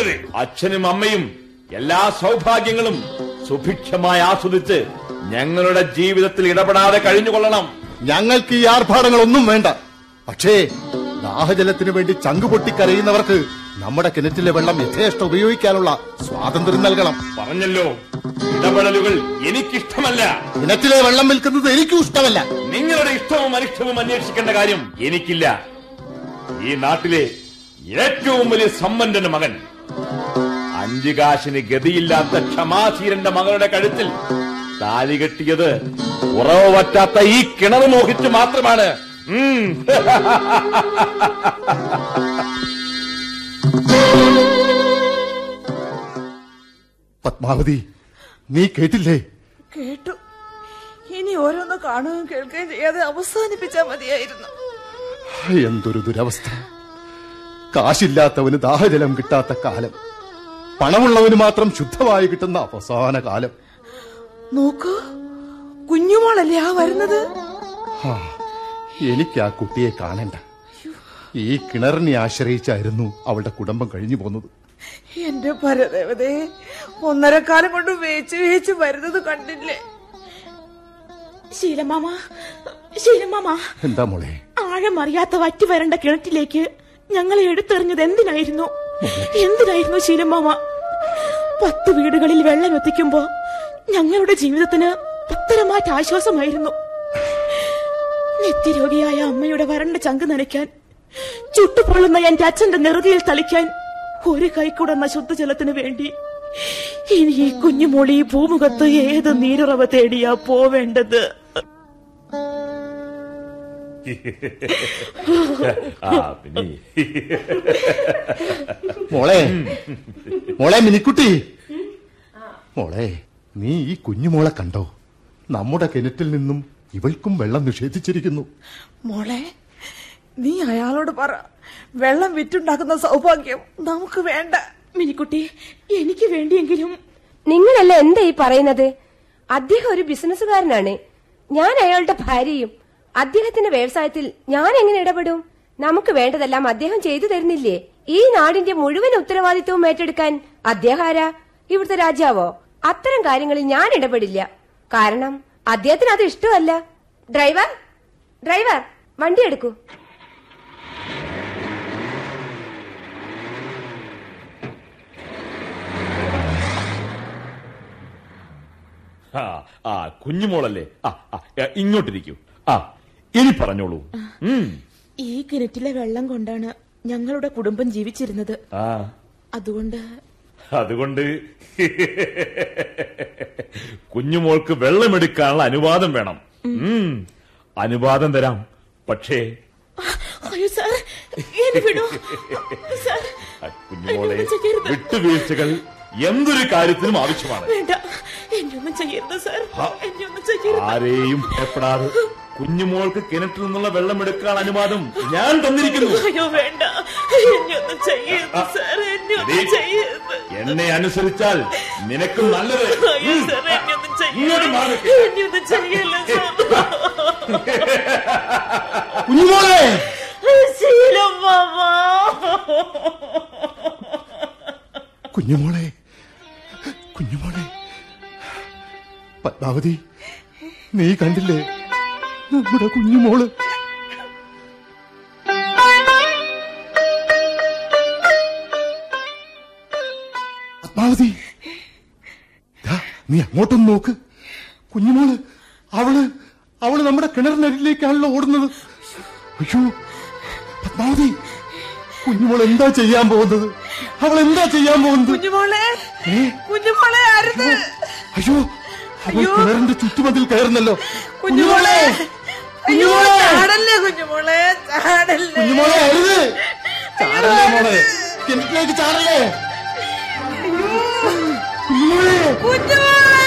പറയരുത് അച്ഛനും അമ്മയും എല്ലാ സൗഭാഗ്യങ്ങളും സുഭിക്ഷമായി ആസ്വദിച്ച് ഞങ്ങളുടെ ജീവിതത്തിൽ ഇടപെടാതെ കഴിഞ്ഞുകൊള്ളണം ഞങ്ങൾക്ക് ഈ ആർഭാടങ്ങളൊന്നും വേണ്ട പക്ഷേ ദാഹജലത്തിനു വേണ്ടി ചങ്ക് പൊട്ടിക്കരയുന്നവർക്ക് നമ്മുടെ കിണറ്റിലെ വെള്ളം യഥേഷ്ടം ഉപയോഗിക്കാനുള്ള സ്വാതന്ത്ര്യം നൽകണം പറഞ്ഞല്ലോ ഇടപെടലുകൾ എനിക്കിഷ്ടമല്ല കിണറ്റിലെ വെള്ളം വിൽക്കുന്നത് എനിക്കും ഇഷ്ടമല്ല നിങ്ങളുടെ ഇഷ്ടവും അനിഷ്ടവും അന്വേഷിക്കേണ്ട കാര്യം എനിക്കില്ല ഈ നാട്ടിലെ ഏറ്റവും വലിയ സമ്പന്നന്റെ മകൻ അഞ്ചു കാശിന് ഗതിയില്ലാത്ത ക്ഷമാധീരന്റെ മകളുടെ കഴുത്തിൽ താലി കെട്ടിയത് ഉറവ് പറ്റാത്ത ഈ കിണർ മോഹിച്ച് മാത്രമാണ് ഉം. പത്മാവതി നീ കേട്ടില്ലേ കേട്ടു ഇനി ഓരോന്ന് കാണുകയും കേൾക്കുകയും ചെയ്യാതെ അവസാനിപ്പിച്ചാൽ മതിയായിരുന്നു എന്തൊരു ദുരവസ്ഥ കാശില്ലാത്തവന് ദാഹജലം കിട്ടാത്ത കാലം പണമുള്ളവന് മാത്രം ശുദ്ധമായി കിട്ടുന്ന അവസാന കാലം നോക്കൂ കുഞ്ഞുമോളല്ലേ ആ വരുന്നത് ആ, എനിക്ക് ആ കുട്ടിയെ കാണണ്ട ഈ കിണറിനെ ആശ്രയിച്ചായിരുന്നു അവളുടെ കുടുംബം കഴിഞ്ഞു പോന്നത് എന്റെ പരദേവതേ ഒന്നര കാലം കൊണ്ട് വേച്ച് വേച്ച് വരുന്നത് കണ്ടില്ലേ ശീലമാമ ശീലമാമ എന്താ മോളെ ആഴമറിയാത്ത വറ്റി വരേണ്ട കിണറ്റിലേക്ക് ഞങ്ങളെ എടുത്തെറിഞ്ഞത് എന്തിനായിരുന്നു എന്തിനായിരുന്നു ശീലമാമ പത്ത് വീടുകളിൽ വെള്ളം എത്തിക്കുമ്പോ ഞങ്ങളുടെ ജീവിതത്തിന് ഉത്തരമാറ്റ ആശ്വാസമായിരുന്നു നിത്യരോഗിയായ അമ്മയുടെ വരണ്ട ചങ്ക് നനയ്ക്കാൻ ചുട്ടുപൊള്ളുന്ന എന്റെ അച്ഛന്റെ നെറുകയിൽ തളിക്കാൻ ഒരു കൈക്കുടന്ന ശുദ്ധജലത്തിന് വേണ്ടി ഇനി ഈ കുഞ്ഞുമോളി ഈ ഭൂമുഖത്ത് ഏത് നീരുറവ തേടിയാ പോവേണ്ടത് ആ പിന്നെ മോളെ മോളെ മിനിക്കുട്ടി മോളെ നീ ഈ കുഞ്ഞുമോളെ കണ്ടോ നമ്മുടെ കിണറ്റിൽ നിന്നും ഇവൾക്കും വെള്ളം നിഷേധിച്ചിരിക്കുന്നു മോളെ നീ അയാളോട് പറ വെള്ളം വിറ്റുണ്ടാക്കുന്ന സൗഭാഗ്യം നമുക്ക് വേണ്ട മിനിക്കുട്ടി എനിക്ക് വേണ്ടിയെങ്കിലും നിങ്ങളല്ല എന്താ ഈ പറയുന്നത് അദ്ദേഹം ഒരു ബിസിനസ്സുകാരനാണ് ഞാൻ അയാളുടെ ഭാര്യയും അദ്ദേഹത്തിന്റെ വ്യവസായത്തിൽ ഞാൻ എങ്ങനെ ഇടപെടും നമുക്ക് വേണ്ടതെല്ലാം അദ്ദേഹം ചെയ്തു തരുന്നില്ലേ ഈ നാടിന്റെ മുഴുവൻ ഉത്തരവാദിത്വവും ഏറ്റെടുക്കാൻ അദ്ദേഹം ആരാ ഇവിടുത്തെ രാജാവോ അത്തരം കാര്യങ്ങളിൽ ഞാൻ ഇടപെടില്ല കാരണം അദ്ദേഹത്തിന് അത് ഇഷ്ടമല്ല ഡ്രൈവർ ഡ്രൈവർ വണ്ടി എടുക്കൂ ആ ആ കുഞ്ഞുമോളല്ലേ ആ ആ ഏ, ഇങ്ങോട്ടിരിക്കൂ ആ ഇനി പറഞ്ഞോളൂ ഉം ഈ കിണറ്റിലെ വെള്ളം കൊണ്ടാണ് ഞങ്ങളുടെ കുടുംബം ജീവിച്ചിരുന്നത് ആ അതുകൊണ്ട് അതുകൊണ്ട് കുഞ്ഞുമോൾക്ക് വെള്ളമെടുക്കാനുള്ള അനുവാദം വേണം ഉം. അനുവാദം തരാം പക്ഷേ അയ്യോ സാർ എന്നെ വിടൂ സാർ ആ കുഞ്ഞുമോളെ എന്നൊന്നും ചെയ്യരുത്. വിട്ടുവീഴ്ചകൾ എന്തൊരു കാര്യത്തിനും ആവശ്യമാണ് വേണ്ട എന്നെ ഒന്നും ചെയ്യരുത് സാർ എന്നെ ഒന്നും ചെയ്യരുത് ആരെയും ഭയപ്പെടാതെ കുഞ്ഞുമോൾക്ക് കിണറ്റിൽ നിന്നുള്ള വെള്ളമെടുക്കാൻ അനുവാദം ഞാൻ തന്നിരിക്കുന്നു അയ്യോ വേണ്ട എന്നെ ഒന്നും ചെയ്യരുത് സാർ എന്നെ ഒന്നും എടീ, ചെയ്യരുത് എന്നെ അനുസരിച്ചാൽ നിനക്കും നല്ലത് അയ്യോ ഉം. സാർ എന്നെ ഒന്നും ഇങ്ങോട്ട് ചെയ്യരുത് മാറി. എന്നെ ഒന്നും ചെയ്യല്ല സാർ കുഞ്ഞുമോളെ ശീലം മാമ കുഞ്ഞുമോളെ കുഞ്ഞുമോളെ പത്മാവതി നീ കണ്ടില്ലേ നമ്മുടെ കുഞ്ഞുമോള് പത്മാവതി ദാ, നീ അങ്ങോട്ടൊന്ന് നോക്ക് കുഞ്ഞുമോള് അവള് അവള് നമ്മുടെ കിണറിനരിലേക്കാണല്ലോ ഓടുന്നത് അയ്യോ പത്മാവതി കുഞ്ഞുമോൾ എന്താ ചെയ്യാൻ പോകുന്നത് അവൾ എന്താ ചെയ്യാൻ പോകുന്നത് കുഞ്ഞുമോളെ ഏ? കുഞ്ഞുമോളെ അരുത് അയ്യോ അവൾ അയ്യോ. കിണറിന്റെ ചുറ്റുമതിൽ കയറുന്നല്ലോ കുഞ്ഞുമോളെ അയ്യോ കുഞ്ഞുമോളെ ചാടല്ലേ കുഞ്ഞുമോളെ ചാടല്ലേ കുഞ്ഞുമോളെ അരുത് ചാടല്ലേ മോളെ കിണറ്റിലേക്ക് ചാടല്ലേ കുഞ്ഞുമോളെ കുഞ്ഞുമോളെ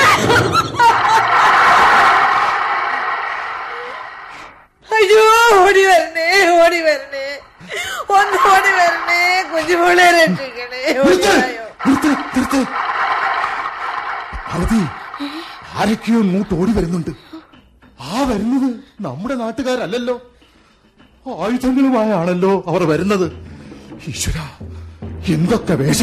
അയ്യോ ഓടി വരണേ ഓടി വരണേ ഒന്ന് ഓടി വരണേ കുഞ്ഞുമോളെ രക്ഷിക്കണേ നിർത്ത് ഓടിയായോ നിർത്ത് നിർത്ത് ഭഗവതി ആരൊക്കെയോ ഇങ്ങോട്ട് ഓടി വരുന്നുണ്ട് ആ വരുന്നത് നമ്മുടെ നാട്ടുകാരല്ലല്ലോ ആയുധങ്ങളുമായാണല്ലോ അവർ വരുന്നത് ഈശ്വര എന്തൊക്കെ വേഷം